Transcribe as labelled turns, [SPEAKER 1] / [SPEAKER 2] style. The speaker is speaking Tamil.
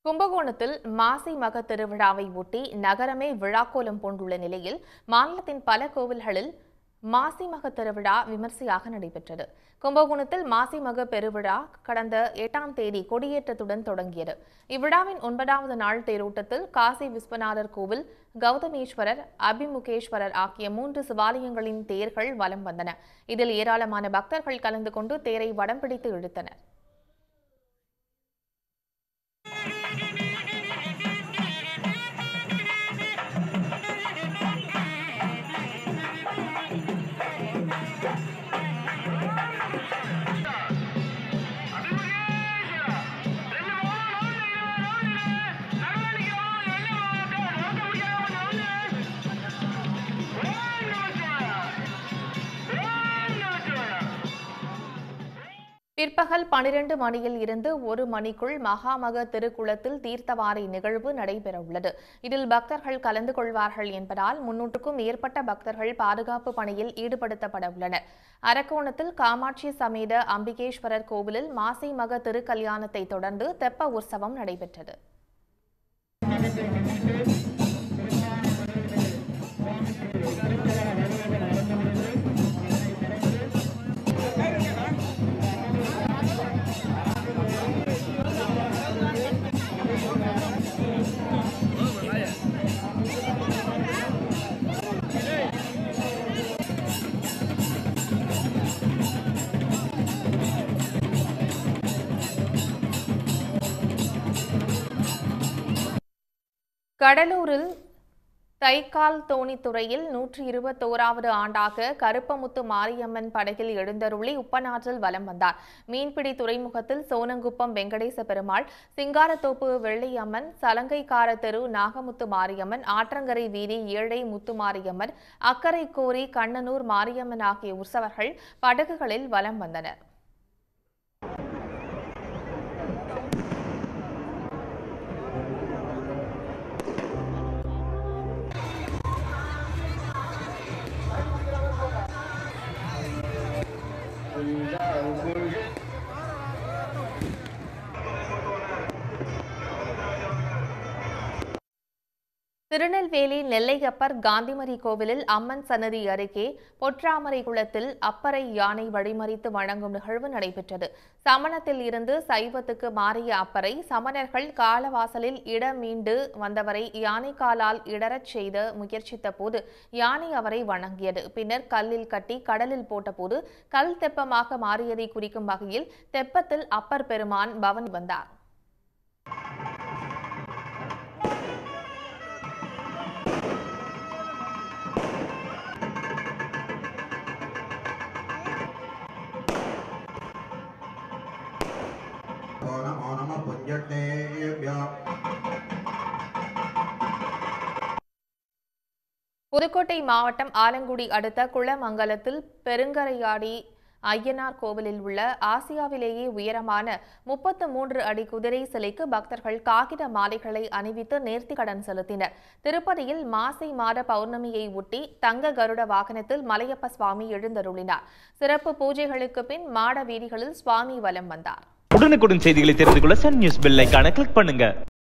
[SPEAKER 1] கும்பகோணத்தில் மாசி மக திருவிழாவை ஒட்டி நகரமே விழாக்கோலம் பூண்டுள்ள நிலையில் மாநிலத்தின் பல கோவில்களில் மாசி மக திருவிழா விமர்சையாக நடைபெற்றது கும்பகோணத்தில் மாசி மக பெருவிழா கடந்த எட்டாம் தேதி கொடியேற்றத்துடன் தொடங்கியது இவ்விழாவின் ஒன்பதாவது நாள் தேரோட்டத்தில் காசி விஸ்வநாதர் கோவில் கௌதமேஸ்வரர் அபிமுகேஸ்வரர் ஆகிய மூன்று சிவாலயங்களின் தேர்கள் வலம் வந்தன இதில் ஏராளமான பக்தர்கள் கலந்து கொண்டு தேரை வடம் பிடித்து இழுத்தனர் பிற்பகல் பனிரெண்டு மணியில் இருந்து ஒரு மணிக்குள் மகாமக திருக்குளத்தில் தீர்த்தவாரி நிகழ்வு நடைபெறவுள்ளது இதில் பக்தர்கள் கலந்து கொள்வார்கள் என்பதால் முன்னூற்றுக்கும் மேற்பட்ட பக்தர்கள் பாதுகாப்பு பணியில் ஈடுபடுத்தப்பட உள்ளனர் அரக்கோணத்தில் காமாட்சி சமேத அம்பிகேஸ்வரர் கோவிலில் மாசி மக திருக்கல்யாணத்தை தொடர்ந்து தெப்ப உற்சவம் நடைபெற்றது கடலூரில் தைக்கால் தோணித்துறையில் நூற்றி இருபத்தோராவது ஆண்டாக கருப்பமுத்து மாரியம்மன் படகில் எழுந்தருளி உப்பனாற்றில் வலம் வந்தார் மீன்பிடி துறைமுகத்தில் சோனங்குப்பம் வெங்கடேச பெருமாள் சிங்காரத்தோப்பு வெள்ளையம்மன் சலங்கைக்கார தெரு நாகமுத்து மாரியம்மன் ஆற்றங்கரை வீதி ஏழை முத்து மாரியம்மன் அக்கரை கோரி கண்ணனூர் மாரியம்மன் ஆகிய உற்சவர்கள் படகுகளில் வலம் வந்தனர் திருநெல்வேலி நெல்லையப்பர் காந்திமதி கோவிலில் அம்மன் சன்னதி அருகே பொற்றாமரை குளத்தில் அப்பரை யானை வழிமறித்து வழங்கும் நிகழ்வு நடைபெற்றது சமணத்தில் இருந்து சைவத்துக்கு மாறிய அப்பரை சமணர்கள் காலவாசலில் இட மீண்டு வந்தவரை யானை காலால் இடறச் செய்த முயற்சித்த போது யானை அவரை வணங்கியது பின்னர் கல்லில் கட்டி கடலில் போட்டபோது கல் தெப்பமாக மாறியதை குறிக்கும் வகையில் தெப்பத்தில் அப்பர் பெருமான் பவனி வந்தார்
[SPEAKER 2] ओ नमो नमः पुञ्जटेभ्यः
[SPEAKER 1] புதுக்கோட்டை மாவட்டம் ஆலங்குடி அடுத்த குளமங்கலத்தில் பெருங்கரையாடி ஐயனார் கோவிலில் உள்ள ஆசியாவிலேயே உயரமான முப்பத்து மூன்று அடி குதிரை சிலைக்கு பக்தர்கள் காகித மாலைகளை அணிவித்து நேர்த்தி கடன் செலுத்தினர் திருப்பதியில் மாசி மாத பௌர்ணமியை ஒட்டி தங்க கருட வாகனத்தில் மலையப்ப சுவாமி எழுந்தருளினார் சிறப்பு பூஜைகளுக்கு பின் மாட வீதிகளில் சுவாமி வலம் வந்தார்
[SPEAKER 3] உடனுக்குடன் செய்திகளை தெரிந்து கொள்ள சன் நியூஸ் பெல் ஐகானை கிளிக் பண்ணுங்க